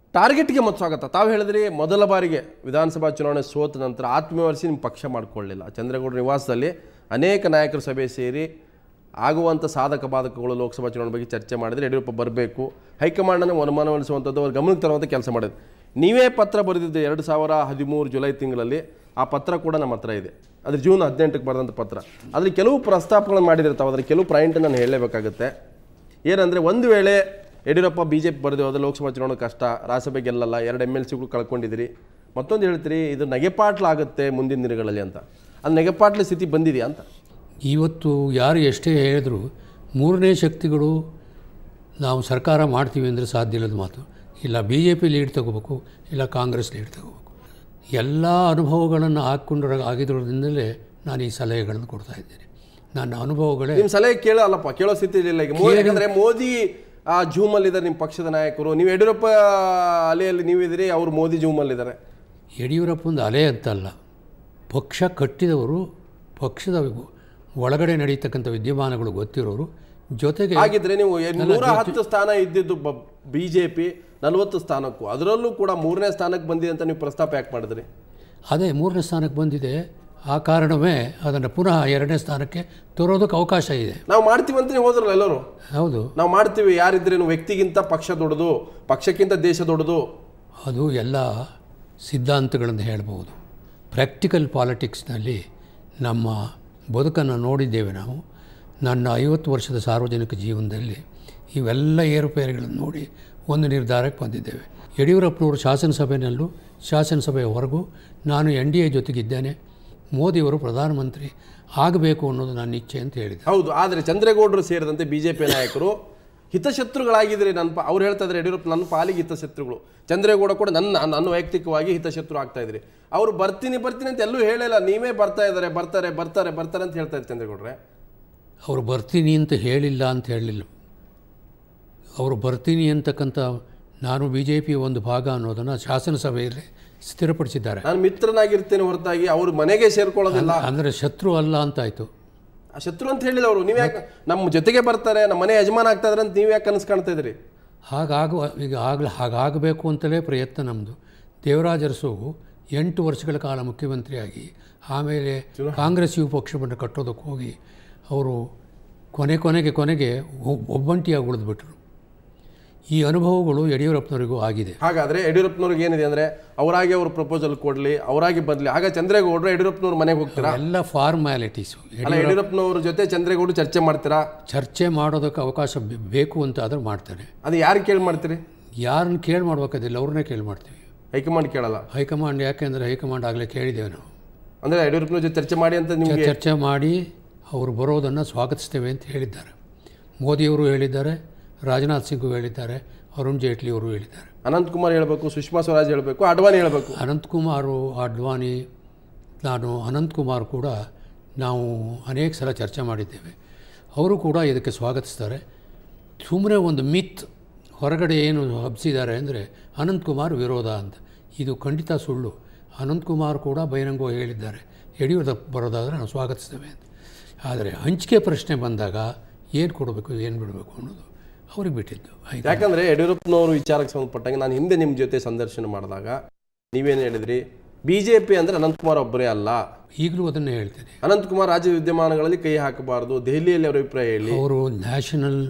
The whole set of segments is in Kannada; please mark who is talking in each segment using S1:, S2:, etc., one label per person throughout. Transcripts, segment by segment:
S1: ಟಾರ್ಗೆಟ್ಗೆ ಮತ್ತು ಸ್ವಾಗತ ತಾವು ಹೇಳಿದ್ರಿ ಮೊದಲ ಬಾರಿಗೆ ವಿಧಾನಸಭಾ ಚುನಾವಣೆ ಸೋತ ನಂತರ ಆತ್ಮವಿಮರ್ಶೆ ನಿಮ್ಮ ಪಕ್ಷ ಮಾಡಿಕೊಳ್ಳಿಲ್ಲ ಚಂದ್ರಗೌಡ ನಿವಾಸದಲ್ಲಿ ಅನೇಕ ನಾಯಕರು ಸಭೆ ಸೇರಿ ಆಗುವಂಥ ಸಾಧಕ ಬಾಧಕಗಳು ಲೋಕಸಭಾ ಚುನಾವಣೆ ಬಗ್ಗೆ ಚರ್ಚೆ ಮಾಡಿದರೆ ಯಡಿಯೂರಪ್ಪ ಬರಬೇಕು ಹೈಕಮಾಂಡನ್ನು ಮನಮನವೊಲಿಸುವಂಥದ್ದು ಅವ್ರ ಗಮನಕ್ಕೆ ತರುವಂಥ ಕೆಲಸ ಮಾಡಿದ್ರು ನೀವೇ ಪತ್ರ ಬರೆದಿದ್ದು ಎರಡು ಸಾವಿರ ಹದಿಮೂರು ಜುಲೈ ತಿಂಗಳಲ್ಲಿ ಆ ಪತ್ರ ಕೂಡ ನಮ್ಮ ಹತ್ರ ಇದೆ ಅದ್ರ ಜೂನ್ ಹದಿನೆಂಟಕ್ಕೆ ಬರೆದಂಥ ಪತ್ರ ಅದ್ರಲ್ಲಿ ಕೆಲವು ಪ್ರಸ್ತಾಪಗಳನ್ನು ಮಾಡಿದಿರ್ತಾವೆ ಅದ್ರ ಕೆಲವು ಪಾಯಿಂಟ್ ನಾನು ಹೇಳಲೇಬೇಕಾಗುತ್ತೆ ಏನಂದರೆ ಒಂದು ವೇಳೆ ಯಡಿಯೂರಪ್ಪ ಬಿ ಜೆ ಪಿ ಬರೆದು ಹೋದ್ರೆ ಲೋಕಸಭಾ ಚುನಾವಣೆ ಕಷ್ಟ ರಾಜ್ಯಸಭೆ ಗೆಲ್ಲಲ್ಲ ಎರಡು ಎಮ್ ಎಲ್ ಸಿಗಳು ಕಳ್ಕೊಂಡಿದ್ದೀರಿ ಮತ್ತೊಂದು ಹೇಳ್ತೀರಿ ಇದು ನಗೆಪಾಟ್ಲಾಗುತ್ತೆ ಮುಂದಿನ ದಿನಗಳಲ್ಲಿ ಅಂತ ಅದು ನಗೆಪಾಟ್ಲ ಸ್ಥಿತಿ ಬಂದಿದೆಯಾ ಅಂತ
S2: ಇವತ್ತು ಯಾರು ಎಷ್ಟೇ ಹೇಳಿದ್ರು ಮೂರನೇ ಶಕ್ತಿಗಳು ನಾವು ಸರ್ಕಾರ ಮಾಡ್ತೀವಿ ಅಂದರೆ ಸಾಧ್ಯ ಇಲ್ಲದ ಮಾತು ಇಲ್ಲ ಬಿ ಜೆ ಪಿ ಲೀಡ್ ತಗೋಬೇಕು ಇಲ್ಲ ಕಾಂಗ್ರೆಸ್ ಲೀಡ್ ತಗೋಬೇಕು ಎಲ್ಲ ಅನುಭವಗಳನ್ನು ಹಾಕ್ಕೊಂಡು ಆಗಿರೋದ್ರಿಂದಲೇ ನಾನು ಈ ಸಲಹೆಗಳನ್ನು ಕೊಡ್ತಾ ಇದ್ದೇನೆ ನನ್ನ ಅನುಭವಗಳೇ
S1: ನಿಮ್ಮ ಸಲಹೆ ಕೇಳಲ್ಲಪ್ಪ ಕೇಳೋ ಸ್ಥಿತಿ ಇಲ್ಲ ಈಗ ಮೋ- ಯಾಕಂದ್ರೆ ಮೋದಿ ಆ ಜೂಮಲ್ಲಿದ್ದಾರೆ ನಿಮ್ಮ ಪಕ್ಷದ ನಾಯಕರು ನೀವು ಯಡಿಯೂರಪ್ಪ ಅಲೆಯಲ್ಲಿ ನೀವಿದ್ದೀರಿ ಅವ್ರು ಮೋದಿ ಜೂಮಲ್ಲಿದ್ದಾರೆ
S2: ಯಡಿಯೂರಪ್ಪಂದು ಅಲೆ ಅಂತಲ್ಲ ಪಕ್ಷ ಕಟ್ಟಿದವರು ಪಕ್ಷದ ಒಳಗಡೆ ನಡೀತಕ್ಕಂಥ ವಿದ್ಯಮಾನಗಳು ಗೊತ್ತಿರೋರು ಜೊತೆಗೆ
S1: ಹಾಗಿದ್ರೆ ನೀವು ಏನ್ ನೂರ ಹತ್ತು ಸ್ಥಾನ ಇದ್ದಿದ್ದು ಬಿ ಜೆ ಪಿ ನಲವತ್ತು ಸ್ಥಾನಕ್ಕೂ ಅದರಲ್ಲೂ ಕೂಡ ಮೂರನೇ ಸ್ಥಾನಕ್ಕೆ ಬಂದಿದೆ ಅಂತ ನೀವು ಪ್ರಸ್ತಾಪ ಯಾಕೆ ಮಾಡಿದ್ರಿ
S2: ಅದೇ ಮೂರನೇ ಸ್ಥಾನಕ್ಕೆ ಬಂದಿದೆ ಆ ಕಾರಣವೇ ಅದನ್ನು ಪುನಃ ಎರಡನೇ ಸ್ಥಾನಕ್ಕೆ ತರೋದಕ್ಕೆ ಅವಕಾಶ ಇದೆ
S1: ನಾವು ಮಾಡ್ತೀವಿ ಅಂತ ನೀವು ಹೋದ್ರಲ್ಲ ಎಲ್ಲರೂ
S2: ಹೌದು
S1: ನಾವು ಮಾಡ್ತೀವಿ ಯಾರಿದ್ರೇನು ವ್ಯಕ್ತಿಗಿಂತ ಪಕ್ಷ ದೊಡ್ಡದು ಪಕ್ಷಕ್ಕಿಂತ ದೇಶ ದೊಡ್ಡದು
S2: ಅದು ಎಲ್ಲ ಸಿದ್ಧಾಂತಗಳನ್ನು ಹೇಳ್ಬೋದು ಪ್ರಾಕ್ಟಿಕಲ್ ಪಾಲಿಟಿಕ್ಸ್ನಲ್ಲಿ ನಮ್ಮ ಬದುಕನ್ನು ನೋಡಿದ್ದೇವೆ ನಾವು ನನ್ನ ಐವತ್ತು ವರ್ಷದ ಸಾರ್ವಜನಿಕ ಜೀವನದಲ್ಲಿ ಇವೆಲ್ಲ ಏರುಪೇರುಗಳನ್ನು ನೋಡಿ ಒಂದು ನಿರ್ಧಾರಕ್ಕೆ ಬಂದಿದ್ದೇವೆ ಯಡಿಯೂರಪ್ಪನವರು ಶಾಸನಸಭೆಯಲ್ಲೂ ಶಾಸನಸಭೆಯ ಹೊರಗೂ ನಾನು ಎನ್ ಡಿ ಎ ಜೊತೆಗಿದ್ದೇನೆ ಮೋದಿಯವರು ಪ್ರಧಾನಮಂತ್ರಿ ಆಗಬೇಕು ಅನ್ನೋದು ನನ್ನ ಇಚ್ಛೆ ಅಂತ ಹೇಳಿದೆ
S1: ಹೌದು ಆದರೆ ಚಂದ್ರೇಗೌಡರು ಸೇರಿದಂತೆ ಬಿಜೆಪಿ ನಾಯಕರು ಹಿತಶತ್ರುಗಳಾಗಿದ್ರೆ ನನ್ನ ಪ ಅವ್ರು ಹೇಳ್ತಾ ಇದ್ದಾರೆ ಯಡಿಯೂರಪ್ಪ ನನ್ನ ಪಾಲಿಗೆ ಹಿತಶತ್ರುಗಳು ಚಂದ್ರೇಗೌಡ ಕೂಡ ನನ್ನ ನನ್ನ ವೈಯಕ್ತಿಕವಾಗಿ ಹಿತಶತ್ರು ಆಗ್ತಾ ಇದ್ರಿ ಅವ್ರು ಬರ್ತೀನಿ ಬರ್ತೀನಿ ಅಂತ ಎಲ್ಲೂ ಹೇಳಿಲ್ಲ ನೀವೇ ಬರ್ತಾ ಇದ್ದಾರೆ ಬರ್ತಾರೆ ಬರ್ತಾರೆ ಬರ್ತಾರೆ ಅಂತ ಹೇಳ್ತಾ ಇದ್ದಾರೆ ಚಂದ್ರೇಗೌಡ್ರೆ
S2: ಅವರು ಬರ್ತೀನಿ ಅಂತ ಹೇಳಿಲ್ಲ ಅಂತ ಹೇಳಲಿಲ್ಲ ಅವರು ಬರ್ತೀನಿ ಅಂತಕ್ಕಂಥ ನಾನು ಬಿ ಜೆ ಪಿಯ ಒಂದು ಭಾಗ ಅನ್ನೋದನ್ನು ಶಾಸನಸಭೆಯಲ್ಲಿ ಸ್ಥಿರಪಡಿಸಿದ್ದಾರೆ
S1: ನಾನು ಮಿತ್ರನಾಗಿರ್ತೇನೆ ಹೊರತಾಗಿ ಅವ್ರ ಮನೆಗೆ ಸೇರ್ಕೊಳ್ಳೋದಿಲ್ಲ
S2: ಅಂದರೆ ಶತ್ರು ಅಲ್ಲ ಅಂತಾಯಿತು
S1: ಆ ಶತ್ರು ಅಂತ ಹೇಳಿಲ್ಲ ಅವರು ನೀವು ಯಾಕೆ ನಮ್ಮ ಜೊತೆಗೆ ಬರ್ತಾರೆ ನಮ್ಮ ಮನೆ ಯಜಮಾನ ಆಗ್ತಾ ಇದಾರೆ ಅಂತ ನೀವು ಯಾಕೆ ಕನಸು ಕಾಣ್ತಾ ಇದ್ರಿ
S2: ಹಾಗಾಗುವ ಈಗ ಆಗಲಿ ಹಾಗಾಗಬೇಕು ಅಂತಲೇ ಪ್ರಯತ್ನ ನಮ್ಮದು ದೇವರಾಜ ಅರಸು ಎಂಟು ವರ್ಷಗಳ ಕಾಲ ಮುಖ್ಯಮಂತ್ರಿಯಾಗಿ ಆಮೇಲೆ ಕಾಂಗ್ರೆಸ್ ಯುವ ಪಕ್ಷವನ್ನು ಕಟ್ಟೋದಕ್ಕೆ ಹೋಗಿ ಅವರು ಕೊನೆ ಕೊನೆಗೆ ಕೊನೆಗೆ ಒಬ್- ಒಬ್ಬಂಟಿಯಾಗಿ ಉಳಿದ್ಬಿಟ್ರು ಈ ಅನುಭವಗಳು ಯಡಿಯೂರಪ್ಪನವರಿಗೂ ಆಗಿದೆ
S1: ಹಾಗಾದ್ರೆ ಯಡಿಯೂರಪ್ಪನವ್ರಿಗೆ ಏನಿದೆ ಅಂದ್ರೆ ಅವರಾಗಿ ಅವ್ರ ಪ್ರಪೋಸಲ್ ಕೊಡ್ಲಿ ಅವರಾಗಿ ಬರ್ಲಿ ಆಗ ಚಂದ್ರೇಗೌಡರು ಯಡಿಯೂರಪ್ಪನವ್ರ ಮನೆಗೆ ಹೋಗ್ತೀರಾ
S2: ಎಲ್ಲ ಫಾರ್ಮ್ಯಾಲಿಟೀಸು
S1: ಅಲ್ಲ ಯಡಿಯೂರಪ್ಪನವ್ರ ಜೊತೆ ಚಂದ್ರೇಗೌಡರು ಚರ್ಚೆ ಮಾಡ್ತೀರಾ
S2: ಚರ್ಚೆ ಮಾಡೋದಕ್ಕೆ ಅವಕಾಶ ಬೆ- ಬೇಕು ಅಂತ ಆದ್ರೆ ಮಾಡ್ತಾರೆ
S1: ಅದು ಯಾರು ಕೇಳಿ ಮಾಡ್ತೀರಿ
S2: ಯಾರನ್ನ ಕೇಳಿ ಮಾಡ್ಬೇಕಾದಿಲ್ಲ ಅವ್ರನ್ನೇ ಕೇಳಿ ಮಾಡ್ತೀವಿ
S1: ಹೈಕಮಾಂಡ್ ಕೇಳಲ್ಲ
S2: ಹೈಕಮಾಂಡ್ ಯಾಕೆಂದರೆ ಹೈಕಮಾಂಡ್ ಆಗಲೇ ಕೇಳಿದ್ದೇವೆ ನಾವು
S1: ಅಂದ್ರೆ ಯಡಿಯೂರಪ್ಪನವ್ರ ಜೊತೆ ಚರ್ಚೆ ಮಾಡಿ ಅಂತ ನಿಮ್ಗೆ
S2: ಚರ್ಚೆ ಮಾಡಿ ಅವರು ಬರೋದನ್ನು ಸ್ವಾಗತಿಸ್ತೇವೆ ಅಂತ ಹೇಳಿದ್ದಾರೆ ಮೋದಿಯವರು ಹೇಳಿದ್ದಾರೆ ರಾಜನಾಥ್ ಸಿಂಗು ಹೇಳಿದ್ದಾರೆ ಅರುಣ್ ಜೇಟ್ಲಿ ಅವರು ಹೇಳಿದ್ದಾರೆ
S1: ಅನಂತ್ ಕುಮಾರ್ ಹೇಳ್ಬೇಕು ಸುಷ್ಮಾ ಸ್ವರಾಜ್ ಹೇಳ್ಬೇಕು ಅಡ್ವಾಣಿ ಹೇಳ್ಬೇಕು
S2: ಅನಂತಕುಮಾರು ಅಡ್ವಾಣಿ ನಾನು ಅನಂತಕುಮಾರ್ ಕೂಡ ನಾವು ಅನೇಕ ಸಲ ಚರ್ಚೆ ಮಾಡಿದ್ದೇವೆ ಅವರು ಕೂಡ ಇದಕ್ಕೆ ಸ್ವಾಗತಿಸ್ತಾರೆ ಸುಮ್ಮನೆ ಒಂದು ಮಿತ್ ಹೊರಗಡೆ ಏನು ಹಬ್ಸಿದ್ದಾರೆ ಅಂದರೆ ಅನಂತಕುಮಾರ್ ವಿರೋಧ ಅಂತ ಇದು ಖಂಡಿತ ಸುಳ್ಳು ಅನಂತಕುಮಾರ್ ಕೂಡ ಬಹಿರಂಗವಾಗಿ ಹೇಳಿದ್ದಾರೆ ಯಡಿಯೂರಪ್ಪ ಬರೋದಾದರೆ ನಾವು ಸ್ವಾಗತಿಸ್ತೇವೆ ಅಂತ ಆದರೆ ಹಂಚಿಕೆ ಪ್ರಶ್ನೆ ಬಂದಾಗ ಏನು ಕೊಡಬೇಕು ಏನು ಬಿಡಬೇಕು ಅನ್ನೋದು ಅವ್ರಿಗೆ ಬಿಟ್ಟಿದ್ದು ಆಯ್ತು
S1: ಯಾಕಂದ್ರೆ ಯಡಿಯೂರಪ್ಪನವರು ವಿಚಾರಕ್ಕೆ ಸಂಬಂಧಪಟ್ಟಂಗೆ ನಾನು ಹಿಂದೆ ನಿಮ್ಮ ಜೊತೆ ಸಂದರ್ಶನ ಮಾಡಿದಾಗ ನೀವೇನು ಹೇಳಿದ್ರಿ ಬಿಜೆಪಿ ಅಂದ್ರೆ ಅನಂತಕುಮಾರ್ ಒಬ್ಬರೇ ಅಲ್ಲ
S2: ಈಗಲೂ ಅದನ್ನೇ ಹೇಳ್ತೇನೆ
S1: ಅನಂತಕುಮಾರ್ ರಾಜ್ಯ ವಿದ್ಯಮಾನಗಳಲ್ಲಿ ಕೈ ಹಾಕಬಾರದು ದೆಹಲಿಯಲ್ಲಿ ಅವರ ಅಭಿಪ್ರಾಯ ಹೇಳಿ
S2: ಅವರು ನ್ಯಾಷನಲ್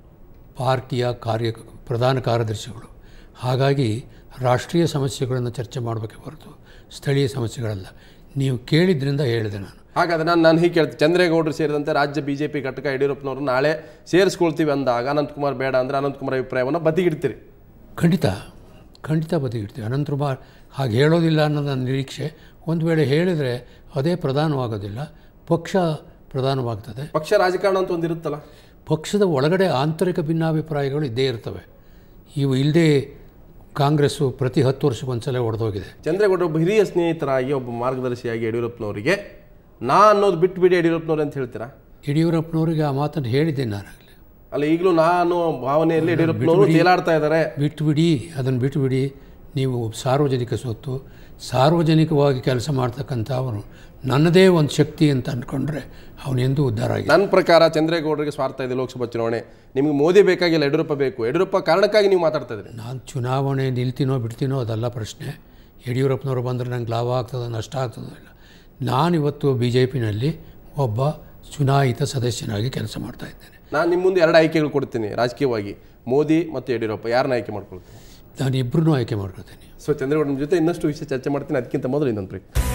S2: ಪಾರ್ಟಿಯ ಕಾರ್ಯ ಪ್ರಧಾನ ಕಾರ್ಯದರ್ಶಿಗಳು ಹಾಗಾಗಿ ರಾಷ್ಟ್ರೀಯ ಸಮಸ್ಯೆಗಳನ್ನು ಚರ್ಚೆ ಮಾಡಬೇಕೆ ಹೊರತು ಸ್ಥಳೀಯ ಸಮಸ್ಯೆಗಳಲ್ಲ ನೀವು ಕೇಳಿದ್ರಿಂದ ಹೇಳಿದೆ ನಾನು
S1: ಹಾಗಾದ್ರೆ ನಾನು ನಾನು ಹೀಗೆ ಕೇಳ್ತೀನಿ ಚಂದ್ರೇಗೌಡರು ಸೇರಿದಂತೆ ರಾಜ್ಯ ಬಿಜೆಪಿ ಘಟಕ ಯಡಿಯೂರಪ್ಪನವರು ನಾಳೆ ಸೇರಿಸ್ಕೊಳ್ತೀವಿ ಅಂದಾಗ ಅನಂತಕುಮಾರ್ ಬೇಡ ಅಂದ್ರೆ ಅನಂತಕುಮಾರ್ ಅಭಿಪ್ರಾಯವನ್ನು ಬದಿಗಿಡ್ತೀರಿ
S2: ಖಂಡಿತ ಖಂಡಿತ ಬದಿಗಿಡ್ತೀವಿ ಅನಂತಕುಮಾರ್ ಹಾಗೆ ಹೇಳೋದಿಲ್ಲ ಅನ್ನೋದು ನನ್ನ ನಿರೀಕ್ಷೆ ಒಂದು ವೇಳೆ ಹೇಳಿದರೆ ಅದೇ ಪ್ರಧಾನವಾಗೋದಿಲ್ಲ ಪಕ್ಷ ಪ್ರಧಾನವಾಗ್ತದೆ
S1: ಪಕ್ಷ ರಾಜಕಾರಣ ಅಂತ ಒಂದು ಇರುತ್ತಲ್ಲ
S2: ಪಕ್ಷದ ಒಳಗಡೆ ಆಂತರಿಕ ಭಿನ್ನಾಭಿಪ್ರಾಯಗಳು ಇದ್ದೇ ಇರ್ತವೆ ಇವು ಇಲ್ಲದೆ ಕಾಂಗ್ರೆಸ್ಸು ಪ್ರತಿ ಹತ್ತು ವರ್ಷಕ್ಕೊಂದ್ಸಲ ಒಡೆದೋಗಿದೆ
S1: ಚಂದ್ರೇಗೌಡರು ಒಬ್ಬ ಹಿರಿಯ ಸ್ನೇಹಿತರಾಗಿ ಒಬ್ಬ ಮಾರ್ಗದರ್ಶಿಯಾಗಿ ಯಡಿಯೂರಪ್ಪನವರಿಗೆ ನಾ ಅನ್ನೋದು ಬಿಟ್ಟು ಬಿಡಿ ಯಡಿಯೂರಪ್ಪನವ್ರು ಅಂತ ಹೇಳ್ತೀರಾ
S2: ಯಡಿಯೂರಪ್ಪನವರಿಗೆ ಆ ಮಾತನ್ನು ಹೇಳಿದ್ದೇನೆ ನಾನಾಗಲಿ
S1: ಅಲ್ಲ ಈಗಲೂ ನಾನು ಭಾವನೆಯಲ್ಲಿ ಯಡಿಯೂರಪ್ಪನವರು ತೇಲಾಡ್ತಾ ಇದ್ದಾರೆ
S2: ಬಿಟ್ಟು ಬಿಡಿ ಅದನ್ನು ಬಿಟ್ಟು ಬಿಡಿ ನೀವು ಸಾರ್ವಜನಿಕ ಸ್ವತ್ತು ಸಾರ್ವಜನಿಕವಾಗಿ ಕೆಲಸ ಮಾಡ್ತಕ್ಕಂಥ ಅವನು ನನ್ನದೇ ಒಂದು ಶಕ್ತಿ ಅಂತ ಅಂದ್ಕೊಂಡ್ರೆ ಅವನೆಂದೂ ಉದ್ಧಾರ ಆಗಿ
S1: ನನ್ನ ಪ್ರಕಾರ ಚಂದ್ರೇಗೌಡರಿಗೆ ಸ್ವಾರ್ಥ ಇದೆ ಲೋಕಸಭಾ ಚುನಾವಣೆ ನಿಮಗೆ ಮೋದಿ ಬೇಕಾಗಿಲ್ಲ ಯಡಿಯೂರಪ್ಪ ಬೇಕು ಯಡಿಯೂರಪ್ಪ ಕಾರಣಕ್ಕಾಗಿ ನೀವು ಮಾತಾಡ್ತಾ ಇದ್ರಿ
S2: ನಾನು ಚುನಾವಣೆ ನಿಲ್ತೀನೋ ಬಿಡ್ತೀನೋ ಅದಲ್ಲ ಪ್ರಶ್ನೆ ಯಡಿಯೂರಪ್ಪನವರು ಬಂದರೆ ನಂಗೆ ಲಾಭ ಆಗ್ತದೋ ನಷ್ಟ ಆಗ್ತದೋ ಇಲ್ಲ ನಾನಿವತ್ತು ಬಿ ಜೆ ಪಿನಲ್ಲಿ ಒಬ್ಬ ಚುನಾಯಿತ ಸದಸ್ಯನಾಗಿ ಕೆಲಸ ಮಾಡ್ತಾ ಇದ್ದೇನೆ
S1: ನಾನು ನಿಮ್ಮ ಮುಂದೆ ಎರಡು ಆಯ್ಕೆಗಳು ಕೊಡ್ತೀನಿ ರಾಜಕೀಯವಾಗಿ ಮೋದಿ ಮತ್ತು ಯಡಿಯೂರಪ್ಪ ಯಾರನ್ನ ಆಯ್ಕೆ ಮಾಡ್ಕೊಳ್ತೀನಿ
S2: ನಾನು ಇಬ್ಬರೂ ಆಯ್ಕೆ ಮಾಡ್ಕೊಳ್ತೀನಿ
S1: ಸೊ ಚಂದ್ರಗೌಡ ನಿಮ್ಮ ಜೊತೆ ಇನ್ನಷ್ಟು ವಿಷಯ ಚರ್ಚೆ ಮಾಡ್ತೀನಿ ಅದಕ್ಕಿಂತ ಮೊದಲು ಇನ್ನೊಂದು ಬ್ರೇಕ್